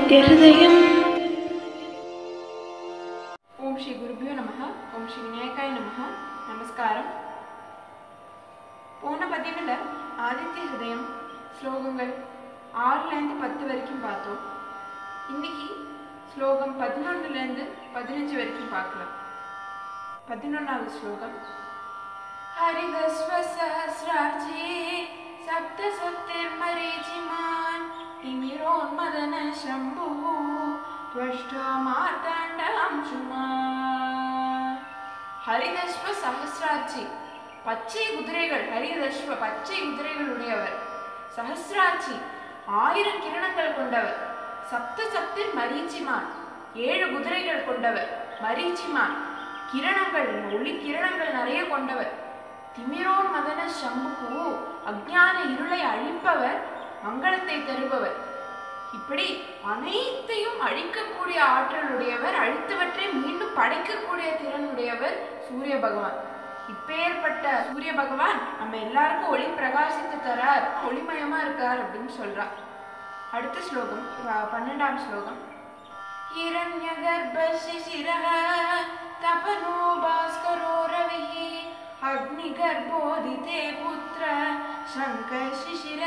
आदित्यहृदयम् ஓம் ஸ்ரீ குருபியோ நமக ஓம் ஸ்ரீ விநாயகாய நமக நமஸ்காரம் போன பதிவில் ஆதித்ய ஹிருதயம் ஸ்லோகங்கள் ஆறுலேருந்து பத்து வரைக்கும் பார்த்தோம் இன்னைக்கு ஸ்லோகம் பதினொன்னுலேருந்து பதினஞ்சு வரைக்கும் பார்க்கலாம் பதினொன்றாவது ஸ்லோகம் ஹரிதஸ்வ சஹசிரார்ஜி சப்த சப்திர்மரீச்சிமான் திமிரோன்மதன சம்பு त्वष्टा மார்த்தாண்டாம்சுமான் ஹரிதஸ்வ சஹசிராட்சி பச்சை குதிரைகள் ஹரிதஸ்வ பச்சை குதிரைகள் உடையவர் சஹசிராட்சி ஆயிரம் கிரணங்கள் கொண்டவர் சப்த சப்திர் மரீச்சிமான் ஏழு குதிரைகள் கொண்டவர் மரீச்சிமான் கிரணங்கள் ஒளி கிரணங்கள் நிறைய கொண்டவர் திமிரோன் மதன சம்புகு அஜ்ஞான இருளை அழிப்பவர் மங்களத்தை தருபவர் இப்படி அனைத்தையும் அழிக்கக்கூடிய ஆற்றல் உடையவர் அழித்தவற்றை மீண்டும் படைக்கக்கூடிய திறன் உடையவர் சூரிய பகவான் இப்பேற்பட்ட சூரிய பகவான் நம்ம எல்லாருக்கும் ஒளி பிரகாசித்து தரார் ஒளிமயமா இருக்கார் அப்படின்னு சொல்றா அடுத்த ஸ்லோகம் ப- பன்னெண்டாம் ஸ்லோகம் हिरण्य गर्भ शिशिरः तपनो भास्करो रविः अग्निगर्भोदिते पुत्र शङ्कर शिशिर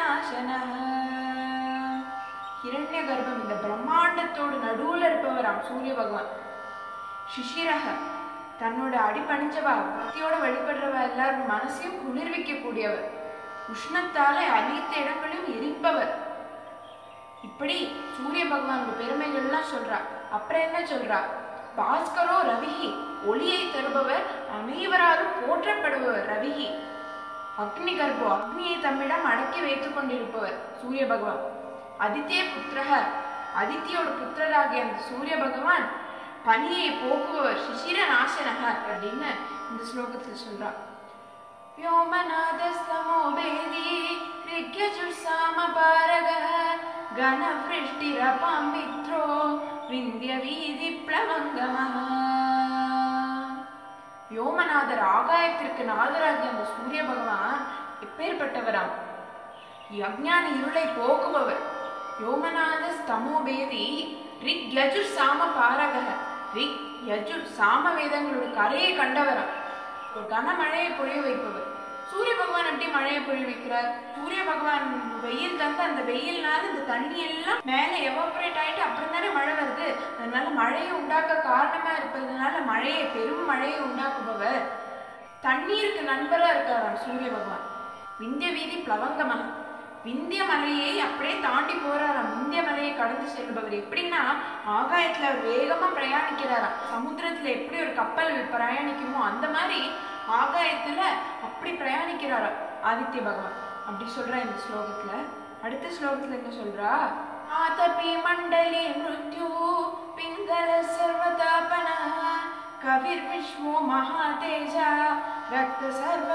ஹிரண்ய கர்ப்பம் இந்த பிரம்மாண்டத்தோடு நடுவுல இருப்பவராம் சூரிய பகவான் சிசிரக தன்னோட அடிபணிஞ்சவா பக்தியோட வழிபடுறவ எல்லாரும் மனசையும் குளிர்விக்க கூடியவர் உஷ்ணத்தால அனைத்து இடங்களையும் எரிப்பவர் இப்படி சூரிய பகவானோட பெருமைகள்லாம் சொல்றா அப்புறம் என்ன சொல்றா பாஸ்கரோ ரவிஹி ஒளியை தருபவர் அனைவராலும் போற்றப்படுபவர் ரவிஹி அக்னி கர்ப்போ அக்னியை தம்மிடம் அடக்கி வைத்துக் கொண்டிருப்பவர் சூரிய பகவான் அதித்ய புத்திரக அதித்தியோட புத்திரராகிய அந்த சூரிய பகவான் பனியை போக்குபவர் சிசிர நாசனக அப்படின்னு இந்த ஸ்லோகத்துல சொல்றா व्योमनादस्तमो वेदी ऋग्यजुर्सामपारगः घनवृष्टिरपां मित्रो विन्द्यवीधिप्लवङ्गमः யோமநாதர் ஆகாயத்திற்கு நாதராகிய அந்த சூரிய பகவான் எப்பேற்பட்டவராம் அஜ்ஞான இருளை போக்குபவர் யோமநாத ஸ்தமோபேதி ரிக் யஜுர் சாம பாரகக ரிக் யஜுர் சாம வேதங்களோட கரையை கண்டவராம் ஒரு கனமழையை பொழிய வைப்பவர் சூரிய பகவான் எப்படி மழையை பொழிய வைக்கிறார் சூரிய பகவான் வெயில் தந்து அந்த வெயில்னால இந்த தண்ணி எல்லாம் மேலே எவாபரேட் ஆயிட்டு அப்புறம் தானே மழை வருது அதனால மழையை உண்டாக்க காரணமா இருப்பதனால மழையை பெரும் மழையை உண்டாக்குபவர் தண்ணீருக்கு நண்பரா இருக்காராம் சூரிய பகவான் விந்திய வீதி பிளவங்கமாக விந்திய மலையை அப்படியே தாண்டி போறாராம் விந்திய மலையை கடந்து செல்பவர் எப்படின்னா ஆகாயத்துல அவர் வேகமா பிரயாணிக்கிறாராம் சமுத்திரத்துல எப்படி ஒரு கப்பல் பிரயாணிக்குமோ அந்த மாதிரி ஆகாயத்துல அப்படி பிரயாணிக்கிறாராம் ஆதித்ய பகவான் அப்படி சொல்றா இந்த ஸ்லோகத்துல அடுத்த ஸ்லோகத்துல என்ன சொல்றா ஆதபி மண்டலி மிருத்யு பிங்கள சர்வதாபன கவிர் விஸ்வோ மகாதேஜா ரக்த சர்வ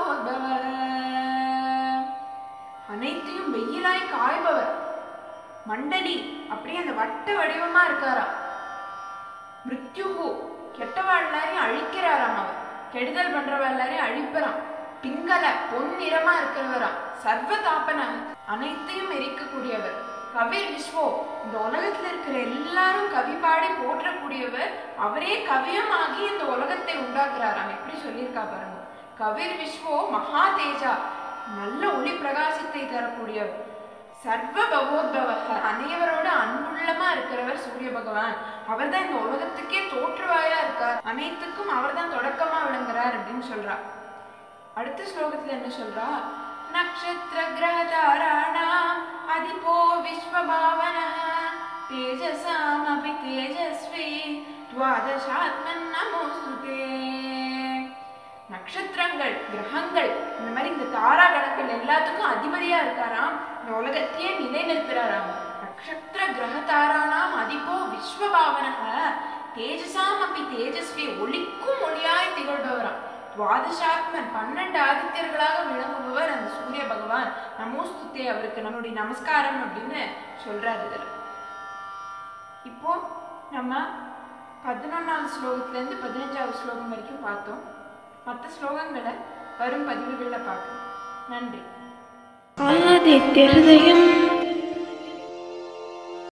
பவோத்பவ அனைத்தையும் வெயிலாய் காய்பவர் மண்டலி அப்படியே அந்த வட்ட வடிவமா இருக்காராம் மிருத்யுகு கெட்டவா எல்லாரையும் அழிக்கிறாராம் அவர் கெடுதல் பண்றவ எல்லாரையும் அழிப்பறாம் பிங்கல பொன் நிறமா இருக்கிறவராம் சர்வ தாபன அனைத்தையும் எரிக்கக்கூடியவர் கவிர் விஸ்வோ இந்த உலகத்துல இருக்கிற எல்லாரும் கவி பாடி போற்றக்கூடியவர் அவரே கவியமாகி இந்த உலகத்தை உண்டாக்குறாராம் எப்படி சொல்லியிருக்கா பாருங்க கவிர் விஸ்வோ மகா தேஜா நல்ல ஒளி பிரகாசத்தை தரக்கூடியவர் சர்வ பகவோத்பவ அனைவரோட அன்புள்ளமா இருக்கிறவர் சூரிய பகவான் அவர்தான் இந்த உலகத்துக்கே தோற்றுவாயா இருக்கார் அனைத்துக்கும் அவர்தான் தொடக்கமா விளங்குறார் அப்படின்னு சொல்றா அடுத்த ஸ்லோகத்துல என்ன சொல்றா நக்ஷத்திர கிரக தாராணாம் அதிபோ விஸ்வபாவன தேஜசாமபி தேஜஸ்வி துவாதசாத்மன் நமோஸ்துதே நட்சத்திரங்கள் கிரகங்கள் இந்த மாதிரி இந்த தாரா கணங்கள் எல்லாத்துக்கும் அதிபதியா இருக்காராம் இந்த உலகத்தையே நிலைநிறுத்துறாராம் நட்சத்திர கிரக தாரானாம் அதிபோ விஸ்வபாவனக தேஜசாம் அப்படி தேஜஸ்வி ஒளிக்கும் ஒளியாய் திகழ்பவராம் துவாதசாத்மன் பன்னெண்டு ஆதித்யர்களாக விளங்குபவர் அந்த சூரிய பகவான் நமோஸ்துத்தே அவருக்கு நம்மளுடைய நமஸ்காரம் அப்படின்னு சொல்றாரு இதுல இப்போ நம்ம பதினொன்றாவது ஸ்லோகத்துலேருந்து பதினஞ்சாவது ஸ்லோகம் வரைக்கும் பார்த்தோம் மற்ற ஸ்லோகங்களை வரும் பதிவுகளில் பார்க்கலாம் நன்றி आदित्यहृदयम्